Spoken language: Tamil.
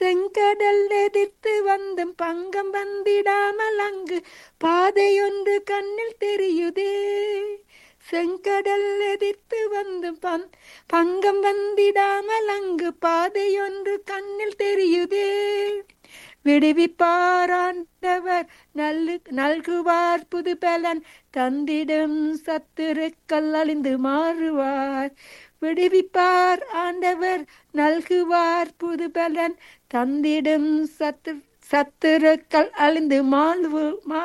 செங்கடல் எதிர்த்து வந்தும் பங்கம் வந்திடாமல் அங்கு பாதையொன்று கண்ணில் தெரியுதே செங்கடல் எதிர்த்து வந்தும் பம் பங்கம் வந்திடாமல் அங்கு பாதையொன்று கண்ணில் தெரியுதே விடுவிப்பாராண்டவர் நல்லு நல்குவார் புது பலன் தந்திடும் சத்துருக்கள் அழிந்து மாறுவார் விடுவிப்பார் ஆண்டவர் நல்குவார் புது பலன் தந்திடும் சத்து சத்துருக்கள் அழிந்து மாழ்வு மா